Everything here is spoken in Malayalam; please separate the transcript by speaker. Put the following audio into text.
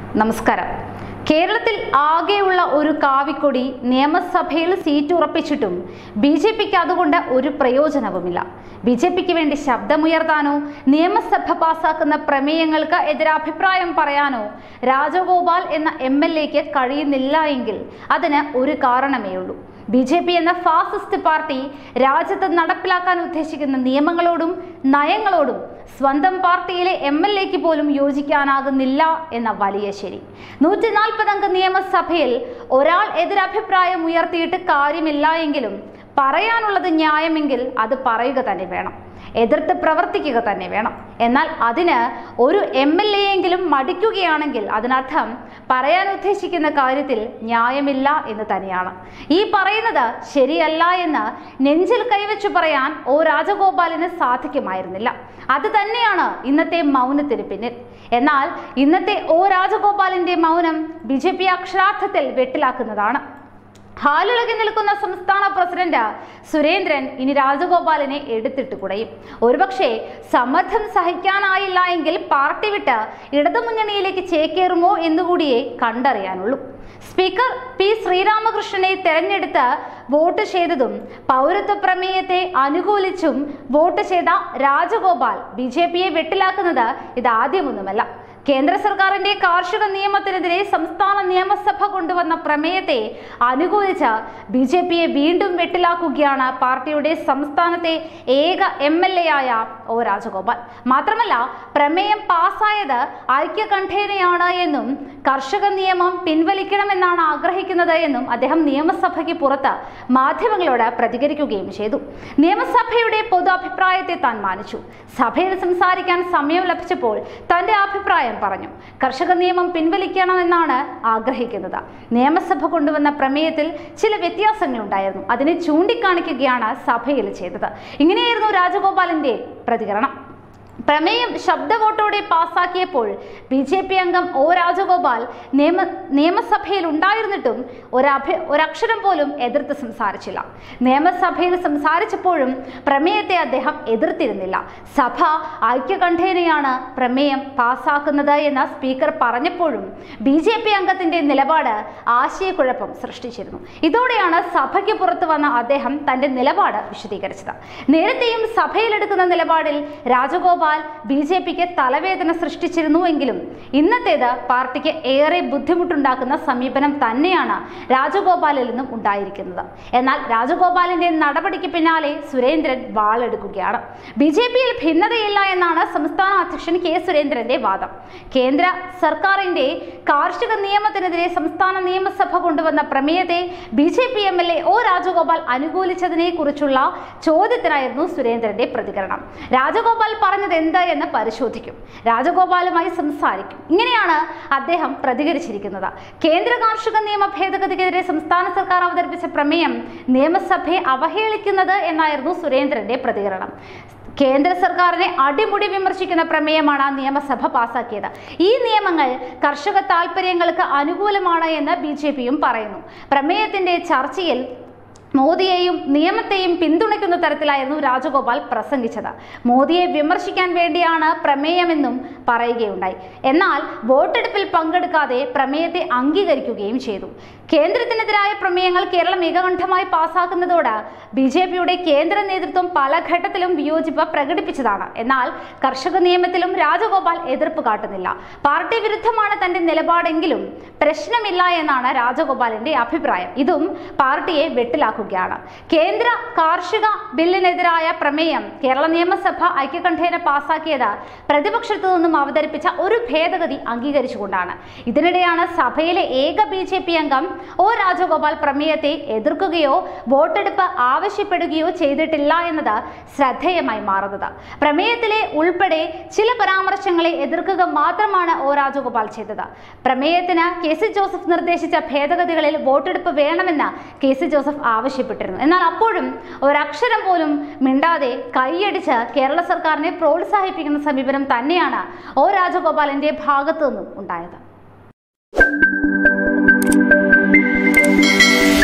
Speaker 1: നമസ്കാരം കേരളത്തിൽ ആകെയുള്ള ഒരു കാവിക്കൊടി നിയമസഭയിൽ സീറ്റ് ഉറപ്പിച്ചിട്ടും ബി ജെ പിക്ക് അതുകൊണ്ട് ഒരു പ്രയോജനവുമില്ല ബി ജെ പിക്ക് വേണ്ടി ശബ്ദമുയർത്താനോ നിയമസഭ പാസാക്കുന്ന പ്രമേയങ്ങൾക്ക് എതിരഭിപ്രായം പറയാനോ രാജഗോപാൽ എന്ന എം എൽ എക്ക് കഴിയുന്നില്ല എങ്കിൽ അതിന് ഒരു കാരണമേ ഉള്ളൂ ബി ജെ പി എന്ന ഫാസിസ്റ്റ് പാർട്ടി രാജ്യത്ത് നടപ്പിലാക്കാൻ ഉദ്ദേശിക്കുന്ന നിയമങ്ങളോടും നയങ്ങളോടും സ്വന്തം പാർട്ടിയിലെ എം എൽ എക്ക് പോലും യോജിക്കാനാകുന്നില്ല എന്ന വലിയ ശരി നൂറ്റി നാൽപ്പത് അംഗ നിയമസഭയിൽ ഒരാൾ എതിരഭിപ്രായം ഉയർത്തിയിട്ട് കാര്യമില്ല എങ്കിലും പറയാനുള്ളത് ന്യായമെങ്കിൽ അത് പറയുക തന്നെ വേണം എതിർത്ത് പ്രവർത്തിക്കുക തന്നെ വേണം എന്നാൽ അതിന് ഒരു എം എൽ എ എങ്കിലും മടിക്കുകയാണെങ്കിൽ അതിനർത്ഥം പറയാൻ ഉദ്ദേശിക്കുന്ന കാര്യത്തിൽ ന്യായമില്ല എന്ന് തന്നെയാണ് ഈ പറയുന്നത് ശരിയല്ല എന്ന് നെഞ്ചിൽ കൈവച്ചു പറയാൻ ഒ രാജഗോപാലിന് സാധിക്കുമായിരുന്നില്ല അത് തന്നെയാണ് ഇന്നത്തെ മൗനത്തിന് പിന്നിൽ എന്നാൽ ഇന്നത്തെ ഒ രാജഗോപാലിന്റെ മൗനം ബി ജെ പി അക്ഷരാർത്ഥത്തിൽ വെട്ടിലാക്കുന്നതാണ് ഹാലിളകി നിൽക്കുന്ന സംസ്ഥാന പ്രസിഡന്റ് സുരേന്ദ്രൻ ഇനി രാജഗോപാലിനെ എടുത്തിട്ട് കുടയും ഒരുപക്ഷെ സമ്മർദ്ദം സഹിക്കാനായില്ല എങ്കിൽ പാർട്ടി വിട്ട് ഇടതുമുന്നണിയിലേക്ക് ചേക്കേറുമോ എന്നുകൂടിയേ കണ്ടറിയാനുള്ളൂ സ്പീക്കർ പി ശ്രീരാമകൃഷ്ണനെ തെരഞ്ഞെടുത്ത് വോട്ട് ചെയ്തതും പൗരത്വ പ്രമേയത്തെ അനുകൂലിച്ചും വോട്ട് ചെയ്ത രാജഗോപാൽ ബി ജെ പിയെ വെട്ടിലാക്കുന്നത് ഇതാദ്യമൊന്നുമല്ല കേന്ദ്ര സർക്കാരിന്റെ കാർഷിക നിയമത്തിനെതിരെ സംസ്ഥാന നിയമസഭ കൊണ്ടുവന്ന പ്രമേയത്തെ അനുകൂലിച്ച് ബി ജെ പിയെ വീണ്ടും വെട്ടിലാക്കുകയാണ് പാർട്ടിയുടെ സംസ്ഥാനത്തെ ഏക എം എൽ എ ആയ ഒ രാജഗോപാൽ മാത്രമല്ല പ്രമേയം പാസ്സായത് ഐക്യകണ്ഠേനയാണ് എന്നും കർഷക നിയമം പിൻവലിക്കണമെന്നാണ് ആഗ്രഹിക്കുന്നത് എന്നും അദ്ദേഹം നിയമസഭയ്ക്ക് പുറത്ത് മാധ്യമങ്ങളോട് പ്രതികരിക്കുകയും ചെയ്തു നിയമസഭയുടെ പൊതു അഭിപ്രായത്തെ താൻ മാനിച്ചു സഭയിൽ സംസാരിക്കാൻ സമയം ലഭിച്ചപ്പോൾ തന്റെ അഭിപ്രായം പറഞ്ഞു കർഷക നിയമം പിൻവലിക്കണമെന്നാണ് ആഗ്രഹിക്കുന്നത് നിയമസഭ കൊണ്ടുവന്ന പ്രമേയത്തിൽ ചില വ്യത്യാസങ്ങളുണ്ടായിരുന്നു അതിനെ ചൂണ്ടിക്കാണിക്കുകയാണ് സഭയിൽ ചെയ്തത് ഇങ്ങനെയായിരുന്നു രാജഗോപാലിന്റെ പ്രതികരണം പ്രമേയം ശബ്ദ വോട്ടോടെ പാസാക്കിയപ്പോൾ ബി ജെ പി അംഗം ഒ രാജഗോപാൽ നിയമ നിയമസഭയിൽ ഉണ്ടായിരുന്നിട്ടും ഒരഭി ഒരക്ഷരം പോലും എതിർത്ത് സംസാരിച്ചില്ല നിയമസഭയിൽ സംസാരിച്ചപ്പോഴും പ്രമേയത്തെ അദ്ദേഹം എതിർത്തിരുന്നില്ല സഭ ഐക്യകണ്ഠേനയാണ് പ്രമേയം പാസാക്കുന്നത് എന്ന് സ്പീക്കർ പറഞ്ഞപ്പോഴും ബി ജെ പി അംഗത്തിന്റെ നിലപാട് ആശയക്കുഴപ്പം സൃഷ്ടിച്ചിരുന്നു ഇതോടെയാണ് സഭയ്ക്ക് പുറത്തു വന്ന അദ്ദേഹം തന്റെ നിലപാട് വിശദീകരിച്ചത് നേരത്തെയും സഭയിലെടുക്കുന്ന നിലപാടിൽ രാജഗോപാൽ ബി ജെ പിക്ക് തലവേദന സൃഷ്ടിച്ചിരുന്നുവെങ്കിലും ഇന്നത്തേത് പാർട്ടിക്ക് ഏറെ ബുദ്ധിമുട്ടുണ്ടാക്കുന്ന സമീപനം തന്നെയാണ് രാജഗോപാലിൽ നിന്നും ഉണ്ടായിരിക്കുന്നത് എന്നാൽ രാജഗോപാലിന്റെ നടപടിക്ക് പിന്നാലെ സുരേന്ദ്രൻ വാളെടുക്കുകയാണ് ബി ജെ പിയിൽ ഭിന്നതയില്ല എന്നാണ് സംസ്ഥാന അധ്യക്ഷൻ കെ സുരേന്ദ്രന്റെ വാദം കേന്ദ്ര സർക്കാരിന്റെ കാർഷിക നിയമത്തിനെതിരെ സംസ്ഥാന നിയമസഭ കൊണ്ടുവന്ന പ്രമേയത്തെ B J P M L A O Rajagopal അനുകൂലിച്ചതിനെ കുറിച്ചുള്ള ചോദ്യത്തിനായിരുന്നു സുരേന്ദ്രന്റെ പ്രതികരണം രാജഗോപാൽ പറഞ്ഞത് എന്ത് എന്ന് പരിശോധിക്കും രാജഗോപാലുമായി സംസാരിക്കും ഇങ്ങനെയാണ് അദ്ദേഹം പ്രതികരിച്ചിരിക്കുന്നത് കേന്ദ്ര കാർഷിക നിയമ ഭേദഗതിക്കെതിരെ സംസ്ഥാന സർക്കാർ അവതരിപ്പിച്ച പ്രമേയം നിയമസഭയെ അവഹേളിക്കുന്നത് എന്നായിരുന്നു സുരേന്ദ്രന്റെ പ്രതികരണം കേന്ദ്ര സർക്കാരിനെ അടിമുടി വിമർശിക്കുന്ന പ്രമേയമാണ് നിയമസഭ പാസാക്കിയത് ഈ നിയമങ്ങൾ കർഷക താൽപ്പര്യങ്ങൾക്ക് അനുകൂലമാണ് എന്ന് ബി ജെ പിയും പറയുന്നു പ്രമേയത്തിന്റെ ചർച്ചയിൽ മോദിയെയും നിയമത്തെയും പിന്തുണയ്ക്കുന്ന തരത്തിലായിരുന്നു രാജഗോപാൽ പ്രസംഗിച്ചത് മോദിയെ വിമർശിക്കാൻ വേണ്ടിയാണ് പ്രമേയമെന്നും പറയുകയുണ്ടായി എന്നാൽ വോട്ടെടുപ്പിൽ പങ്കെടുക്കാതെ പ്രമേയത്തെ അംഗീകരിക്കുകയും ചെയ്തു കേന്ദ്രത്തിനെതിരായ പ്രമേയങ്ങൾ കേരളം ഏകകണ്ഠമായി പാസാക്കുന്നതോട് ബി ജെ പിയുടെ കേന്ദ്ര നേതൃത്വം പല ഘട്ടത്തിലും വിയോജിപ്പ് പ്രകടിപ്പിച്ചതാണ് എന്നാൽ കർഷക നിയമത്തിലും രാജഗോപാൽ എതിർപ്പ് കാട്ടുന്നില്ല പാർട്ടി വിരുദ്ധമാണ് തന്റെ നിലപാടെങ്കിലും പ്രശ്നമില്ല എന്നാണ് രാജഗോപാലിന്റെ അഭിപ്രായം ഇതും പാർട്ടിയെ വെട്ടിലാക്കുകയാണ് കേന്ദ്ര കാർഷിക ബില്ലിനെതിരായ പ്രമേയം കേരള നിയമസഭ ഐക്യകണ്ഠേന പാസാക്കിയത് പ്രതിപക്ഷത്തു നിന്നും അവതരിപ്പിച്ച ഒരു ഭേദഗതി അംഗീകരിച്ചുകൊണ്ടാണ് ഇതിനിടെയാണ് സഭയിലെ ഏക ബി ജെ പി അംഗം ഒ രാജഗോപാൽ പ്രമേയത്തെ എതിർക്കുകയോ വോട്ടെടുപ്പ് ആവശ്യപ്പെടുകയോ ചെയ്തിട്ടില്ല എന്നത് ശ്രദ്ധേയമായി മാറുന്നത് പ്രമേയത്തിലെ ഉൾപ്പെടെ ചില പരാമർശങ്ങളെ എതിർക്കുക മാത്രമാണ് ഒ രാജഗോപാൽ ചെയ്തത് പ്രമേയത്തിന് കെ സി ജോസഫ് നിർദ്ദേശിച്ച ഭേദഗതികളിൽ വോട്ടെടുപ്പ് വേണമെന്ന് കെ സി ജോസഫ് ആവശ്യപ്പെട്ടിരുന്നു എന്നാൽ അപ്പോഴും ഒരക്ഷരം പോലും മിണ്ടാതെ കൈയടിച്ച് കേരള സർക്കാരിനെ പ്രോത്സാഹിപ്പിക്കുന്ന സമീപനം തന്നെയാണ് ഒ രാജഗോപാലിന്റെ ഭാഗത്തു നിന്നും ഉണ്ടായത്